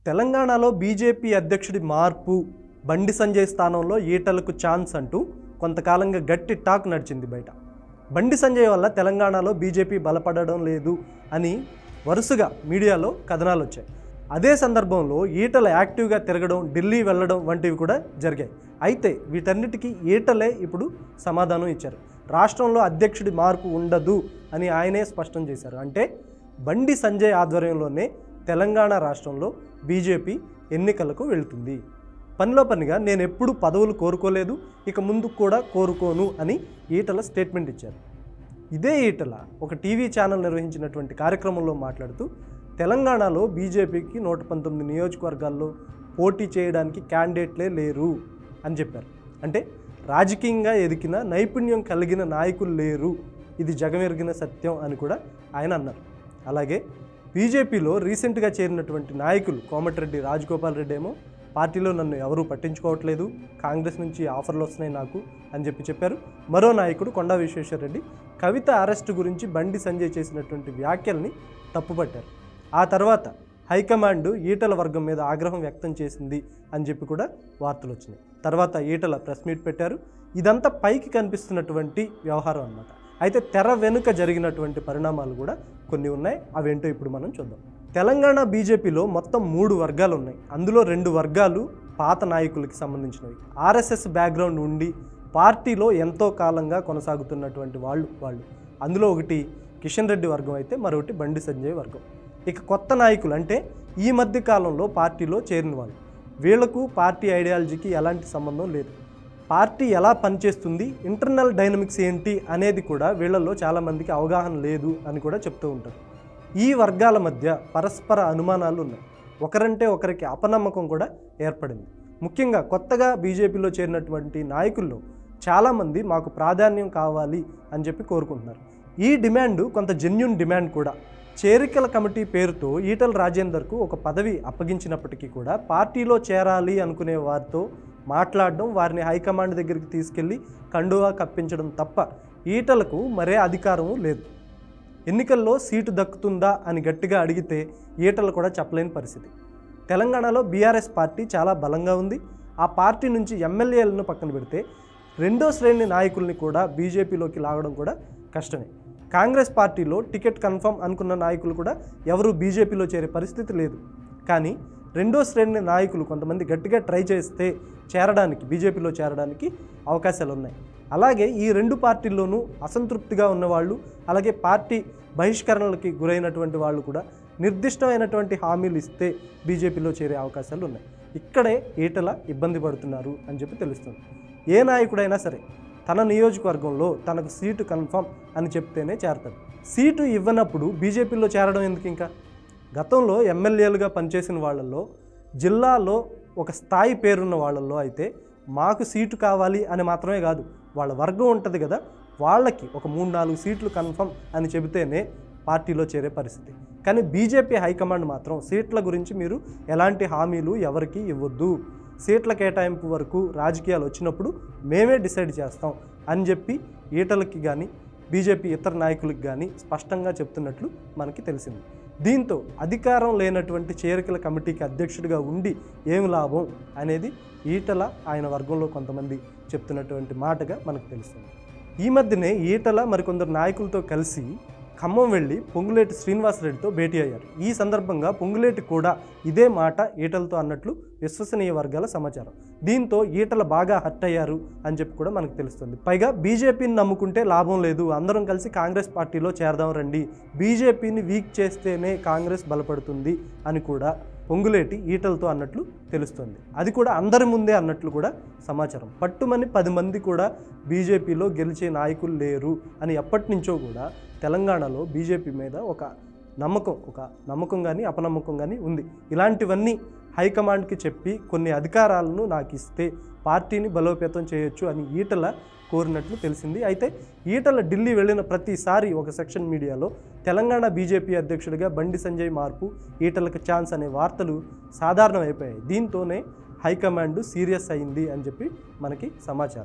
తెలంగాణలో బీజేపీ అధ్యక్షుడి మార్పు బండి సంజయ్ స్థానంలో ఈటలకు ఛాన్స్ అంటూ కొంతకాలంగా గట్టి టాక్ నడిచింది బయట బండి సంజయ్ వల్ల తెలంగాణలో బీజేపీ బలపడడం లేదు అని వరుసగా మీడియాలో కథనాలు వచ్చాయి అదే సందర్భంలో ఈటల యాక్టివ్గా తిరగడం ఢిల్లీ వెళ్ళడం వంటివి కూడా జరిగాయి అయితే వీటన్నిటికీ ఈటలే ఇప్పుడు సమాధానం ఇచ్చారు రాష్ట్రంలో అధ్యక్షుడి మార్పు ఉండదు అని ఆయనే స్పష్టం చేశారు అంటే బండి సంజయ్ ఆధ్వర్యంలోనే తెలంగాణ రాష్ట్రంలో బీజేపీ ఎన్నికలకు వెళ్తుంది పనిలో పనిగా నేను ఎప్పుడు పదవులు కోరుకోలేదు ఇక ముందు కూడా కోరుకోను అని ఈటల స్టేట్మెంట్ ఇచ్చారు ఇదే ఈటల ఒక టీవీ ఛానల్ నిర్వహించినటువంటి కార్యక్రమంలో మాట్లాడుతూ తెలంగాణలో బీజేపీకి నూట పంతొమ్మిది నియోజకవర్గాల్లో పోటీ చేయడానికి క్యాండిడేట్లే లేరు అని చెప్పారు అంటే రాజకీయంగా ఎదిగిన నైపుణ్యం కలిగిన నాయకులు లేరు ఇది జగమెరిగిన సత్యం అని కూడా ఆయన అన్నారు అలాగే బీజేపీలో రీసెంట్గా చేరినటువంటి నాయకులు కోమటిరెడ్డి రాజగోపాల్ రెడ్డి ఏమో పార్టీలో నన్ను ఎవరూ పట్టించుకోవట్లేదు కాంగ్రెస్ నుంచి ఆఫర్లు వస్తున్నాయి నాకు అని చెప్పి చెప్పారు మరో నాయకుడు కొండా విశ్వేశ్వరరెడ్డి కవిత అరెస్టు గురించి బండి సంజయ్ చేసినటువంటి వ్యాఖ్యల్ని తప్పుపట్టారు ఆ తర్వాత హైకమాండ్ ఈటల వర్గం మీద ఆగ్రహం వ్యక్తం చేసింది అని చెప్పి కూడా వార్తలు వచ్చినాయి తర్వాత ఈటల ప్రెస్ మీట్ పెట్టారు ఇదంతా పైకి కనిపిస్తున్నటువంటి వ్యవహారం అన్నమాట అయితే తెర వెనుక జరిగినటువంటి పరిణామాలు కూడా కొన్ని ఉన్నాయి అవేంటో ఇప్పుడు మనం చూద్దాం తెలంగాణ బీజేపీలో మొత్తం మూడు వర్గాలు ఉన్నాయి అందులో రెండు వర్గాలు పాత నాయకులకి సంబంధించినవి ఆర్ఎస్ఎస్ బ్యాక్గ్రౌండ్ ఉండి పార్టీలో ఎంతో కాలంగా కొనసాగుతున్నటువంటి వాళ్ళు వాళ్ళు అందులో ఒకటి కిషన్ రెడ్డి వర్గం అయితే మరొకటి బండి సంజయ్ వర్గం ఇక కొత్త నాయకులు అంటే ఈ మధ్య కాలంలో పార్టీలో చేరిన వాళ్ళు వీళ్లకు పార్టీ ఐడియాలజీకి ఎలాంటి సంబంధం లేదు పార్టీ ఎలా పనిచేస్తుంది ఇంటర్నల్ డైనమిక్స్ ఏంటి అనేది కూడా వీళ్ళల్లో చాలామందికి అవగాహన లేదు అని కూడా చెప్తూ ఉంటారు ఈ వర్గాల మధ్య పరస్పర అనుమానాలు ఉన్నాయి ఒకరంటే ఒకరికి అపనమ్మకం కూడా ఏర్పడింది ముఖ్యంగా కొత్తగా బీజేపీలో చేరినటువంటి నాయకుల్లో చాలామంది మాకు ప్రాధాన్యం కావాలి అని చెప్పి కోరుకుంటున్నారు ఈ డిమాండ్ కొంత జెన్యున్ డిమాండ్ కూడా చేరికల కమిటీ పేరుతో ఈటల రాజేందర్కు ఒక పదవి అప్పగించినప్పటికీ కూడా పార్టీలో చేరాలి అనుకునే వారితో మాట్లాడడం వారిని హైకమాండ్ దగ్గరికి తీసుకెళ్ళి కండువా కప్పించడం తప్ప ఈటలకు మరే అధికారము లేదు ఎన్నికల్లో సీటు దక్కుతుందా అని గట్టిగా అడిగితే ఈటలు కూడా చెప్పలేని పరిస్థితి తెలంగాణలో బీఆర్ఎస్ పార్టీ చాలా బలంగా ఉంది ఆ పార్టీ నుంచి ఎమ్మెల్యేలను పక్కన పెడితే రెండో శ్రేణి నాయకుల్ని కూడా బీజేపీలోకి లాగడం కూడా కష్టమే కాంగ్రెస్ పార్టీలో టికెట్ కన్ఫర్మ్ అనుకున్న నాయకులు కూడా ఎవరు బీజేపీలో చేరే పరిస్థితి లేదు కానీ రెండో శ్రేణి నాయకులు కొంతమంది గట్టిగా ట్రై చేస్తే చేరడానికి బీజేపీలో చేరడానికి అవకాశాలు ఉన్నాయి అలాగే ఈ రెండు పార్టీల్లోనూ అసంతృప్తిగా ఉన్నవాళ్ళు అలాగే పార్టీ బహిష్కరణలకి గురైనటువంటి వాళ్ళు కూడా నిర్దిష్టమైనటువంటి హామీలు ఇస్తే బీజేపీలో చేరే అవకాశాలు ఉన్నాయి ఇక్కడే ఈటల ఇబ్బంది పడుతున్నారు అని చెప్పి తెలుస్తుంది ఏ నాయకుడైనా సరే తన నియోజకవర్గంలో తనకు సీటు కన్ఫర్మ్ అని చెప్తేనే చేరతాడు సీటు ఇవ్వనప్పుడు బీజేపీలో చేరడం ఎందుకు ఇంకా గతంలో ఎమ్మెల్యేలుగా పనిచేసిన వాళ్ళల్లో జిల్లాలో ఒక స్థాయి పేరున్న వాళ్ళల్లో అయితే మాకు సీటు కావాలి అని మాత్రమే కాదు వాళ్ళ వర్గం ఉంటుంది కదా వాళ్ళకి ఒక మూడు నాలుగు సీట్లు కన్ఫర్మ్ అని చెబితేనే పార్టీలో చేరే పరిస్థితి కానీ బీజేపీ హైకమాండ్ మాత్రం సీట్ల గురించి మీరు ఎలాంటి హామీలు ఎవరికి ఇవ్వద్దు సీట్ల కేటాయింపు వరకు రాజకీయాలు వచ్చినప్పుడు మేమే డిసైడ్ చేస్తాం అని చెప్పి ఈటలకి కానీ బీజేపీ ఇతర నాయకులకు కానీ స్పష్టంగా చెప్తున్నట్లు మనకి తెలిసింది దీంతో అధికారం లేనటువంటి చేరికల కమిటీకి అధ్యక్షుడిగా ఉండి ఏమి లాభం అనేది ఈటల ఆయన వర్గంలో కొంతమంది చెప్తున్నటువంటి మాటగా మనకు తెలుస్తుంది ఈ మధ్యనే ఈటల మరికొందరు నాయకులతో కలిసి ఖమ్మం వెళ్ళి పొంగులేటి శ్రీనివాసరెడ్డితో భేటీ అయ్యారు ఈ సందర్భంగా పొంగులేటి కూడా ఇదే మాట ఈటలతో అన్నట్లు విశ్వసనీయ వర్గాల సమాచారం దీంతో ఈటల బాగా హర్ట్ అయ్యారు అని చెప్పి కూడా మనకు తెలుస్తుంది పైగా బీజేపీని నమ్ముకుంటే లాభం లేదు అందరం కలిసి కాంగ్రెస్ పార్టీలో చేరదాం రండి బీజేపీని వీక్ చేస్తేనే కాంగ్రెస్ బలపడుతుంది అని కూడా పొంగులేటి ఈటలతో అన్నట్లు తెలుస్తుంది అది కూడా అందరి ముందే అన్నట్లు కూడా సమాచారం పట్టుమని పది మంది కూడా బీజేపీలో గెలిచే నాయకులు లేరు అని ఎప్పటి నుంచో కూడా తెలంగాణలో బీజేపీ మీద ఒక నమ్మకం ఒక నమ్మకం కానీ అపనమ్మకం కానీ ఉంది ఇలాంటివన్నీ హైకమాండ్కి చెప్పి కొన్ని అధికారాలను నాకు ఇస్తే పార్టీని బలోపేతం చేయొచ్చు అని ఈటల కోరినట్లు తెలిసింది అయితే ఈటల ఢిల్లీ వెళ్ళిన ప్రతిసారి ఒక సెక్షన్ మీడియాలో తెలంగాణ బీజేపీ అధ్యక్షుడిగా బండి సంజయ్ మార్పు ఈటలకు ఛాన్స్ అనే వార్తలు సాధారణమైపోయాయి దీంతోనే హైకమాండ్ సీరియస్ అయింది అని చెప్పి మనకి సమాచారం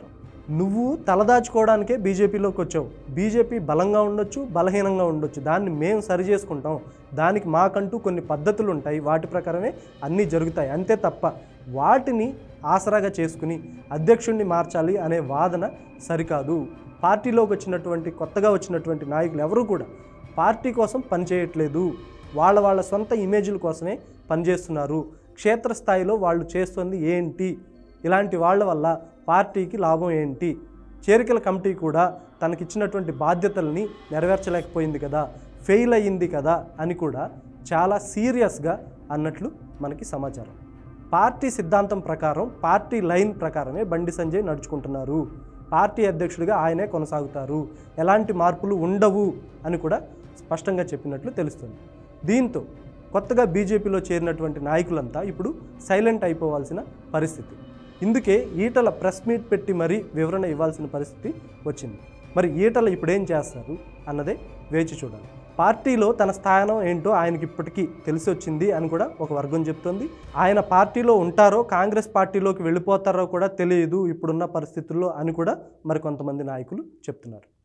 నువ్వు తలదాచుకోవడానికే బీజేపీలోకి వచ్చావు బీజేపీ బలంగా ఉండొచ్చు బలహీనంగా ఉండొచ్చు దాన్ని మేము సరి చేసుకుంటాం దానికి మాకంటూ కొన్ని పద్ధతులు ఉంటాయి వాటి ప్రకారమే అన్నీ జరుగుతాయి అంతే తప్ప వాటిని ఆసరాగా చేసుకుని అధ్యక్షుడిని మార్చాలి అనే వాదన సరికాదు పార్టీలోకి వచ్చినటువంటి కొత్తగా వచ్చినటువంటి నాయకులు ఎవరు కూడా పార్టీ కోసం పనిచేయట్లేదు వాళ్ళ వాళ్ళ సొంత ఇమేజ్ల కోసమే పనిచేస్తున్నారు క్షేత్రస్థాయిలో వాళ్ళు చేస్తుంది ఏంటి ఇలాంటి వాళ్ళ వల్ల పార్టీకి లాభం ఏంటి చేరికల కమిటీ కూడా తనకిచ్చినటువంటి బాధ్యతల్ని నెరవేర్చలేకపోయింది కదా ఫెయిల్ అయ్యింది కదా అని కూడా చాలా సీరియస్గా అన్నట్లు మనకి సమాచారం పార్టీ సిద్ధాంతం ప్రకారం పార్టీ లైన్ ప్రకారమే బండి సంజయ్ నడుచుకుంటున్నారు పార్టీ అధ్యక్షుడిగా ఆయనే కొనసాగుతారు ఎలాంటి మార్పులు ఉండవు అని కూడా స్పష్టంగా చెప్పినట్లు తెలుస్తుంది దీంతో కొత్తగా బీజేపీలో చేరినటువంటి నాయకులంతా ఇప్పుడు సైలెంట్ అయిపోవాల్సిన పరిస్థితి ఇందుకే ఈటల ప్రెస్ మీట్ పెట్టి మరీ వివరణ ఇవ్వాల్సిన పరిస్థితి వచ్చింది మరి ఈటల ఇప్పుడేం చేస్తారు అన్నదే వేచి చూడాలి పార్టీలో తన స్థానం ఏంటో ఆయనకి ఇప్పటికీ తెలిసి వచ్చింది అని కూడా ఒక వర్గం చెప్తోంది ఆయన పార్టీలో ఉంటారో కాంగ్రెస్ పార్టీలోకి వెళ్ళిపోతారో కూడా తెలియదు ఇప్పుడున్న పరిస్థితుల్లో అని కూడా మరి కొంతమంది నాయకులు చెప్తున్నారు